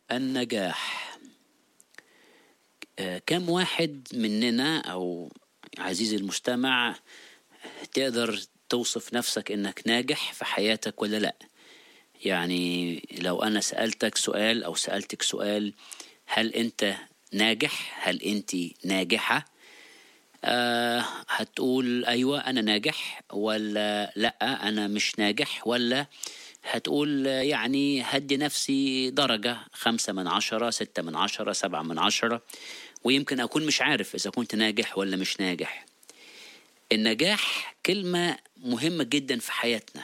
النجاح آه، كم واحد مننا او عزيزي المستمع تقدر توصف نفسك انك ناجح في حياتك ولا لا يعني لو انا سألتك سؤال او سألتك سؤال هل انت ناجح هل انت ناجحة آه هتقول ايوه انا ناجح ولا لا انا مش ناجح ولا هتقول يعني هدي نفسي درجة خمسة من عشرة ستة من عشرة سبعة من عشرة ويمكن أكون مش عارف إذا كنت ناجح ولا مش ناجح النجاح كلمة مهمة جدا في حياتنا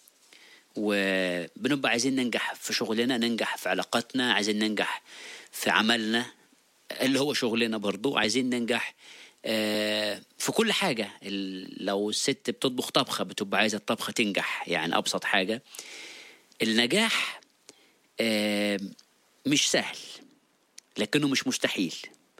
وبنبقى عايزين ننجح في شغلنا ننجح في علاقاتنا عايزين ننجح في عملنا اللي هو شغلنا برضو عايزين ننجح آه، في كل حاجة ال- لو الست بتطبخ طبخة بتبقى عايزة الطبخة تنجح يعني أبسط حاجة النجاح آه، مش سهل لكنه مش مستحيل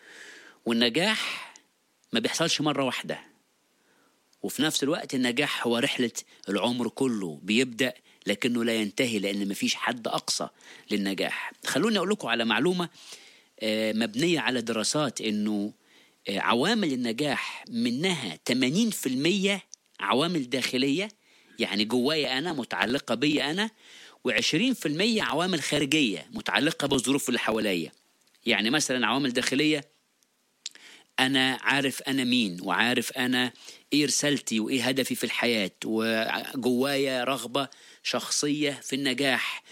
والنجاح ما بيحصلش مرة واحدة وفي نفس الوقت النجاح هو رحلة العمر كله بيبدأ لكنه لا ينتهي لأن مفيش حد أقصى للنجاح خلوني أقول لكم على معلومة آه، مبنية على دراسات إنه آه، عوامل النجاح منها 80% عوامل داخلية يعني جوايا أنا متعلقة بي أنا و20% عوامل خارجية متعلقة بالظروف اللي حواليا يعني مثلا عوامل داخلية انا عارف انا مين وعارف انا ايه رسالتي وايه هدفي في الحياه وجوايا رغبه شخصيه في النجاح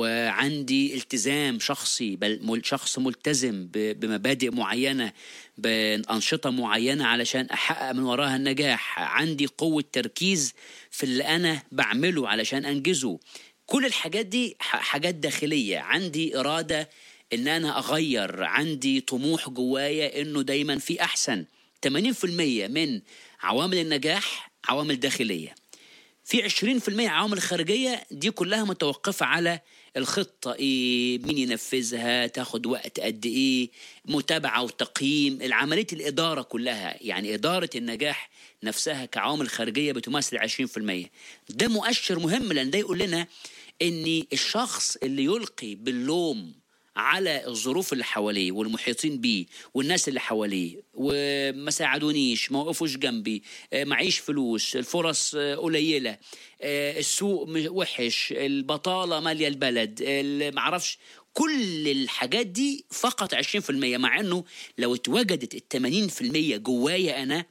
وعندي التزام شخصي بل مل- شخص ملتزم ب- بمبادئ معينه بانشطه معينه علشان احقق من وراها النجاح عندي قوه تركيز في اللي انا بعمله علشان انجزه كل الحاجات دي ح- حاجات داخليه عندي اراده ان انا اغير عندي طموح جوايا انه دايما في احسن 80% من عوامل النجاح عوامل داخليه في 20% عوامل خارجيه دي كلها متوقفه على الخطه ايه مين ينفذها تاخد وقت قد ايه متابعه وتقييم العمليه الاداره كلها يعني اداره النجاح نفسها كعوامل خارجيه بتمثل 20% ده مؤشر مهم لان ده يقول لنا ان الشخص اللي يلقي باللوم على الظروف اللي حواليه والمحيطين بيه والناس اللي حواليه وما ساعدونيش ما وقفوش جنبي آه، معيش فلوس الفرص آه، قليلة آه، السوق م- وحش البطالة مالية البلد ال- معرفش كل الحاجات دي فقط 20% مع انه لو اتوجدت ال 80% جوايا انا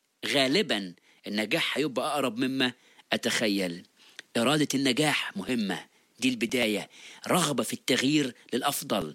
غالبا النجاح هيبقى اقرب مما اتخيل اراده النجاح مهمه دي البدايه رغبه في التغيير للافضل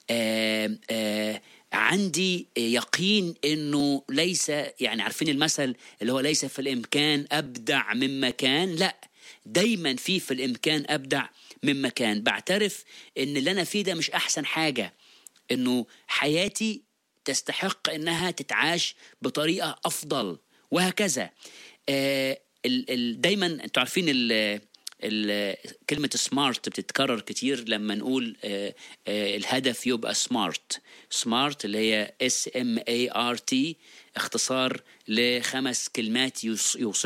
آه آه عندي يقين انه ليس يعني عارفين المثل اللي هو ليس في الامكان ابدع مما كان لا دايما في في الامكان ابدع مما كان بعترف ان اللي انا فيه ده مش احسن حاجه انه حياتي تستحق انها تتعاش بطريقه افضل وهكذا آه ال ال دايما انتوا عارفين ال ال كلمة سمارت بتتكرر كتير لما نقول آه آه الهدف يبقى سمارت سمارت اللي هي اس ام اي ار تي اختصار لخمس كلمات يوص- يوصفوا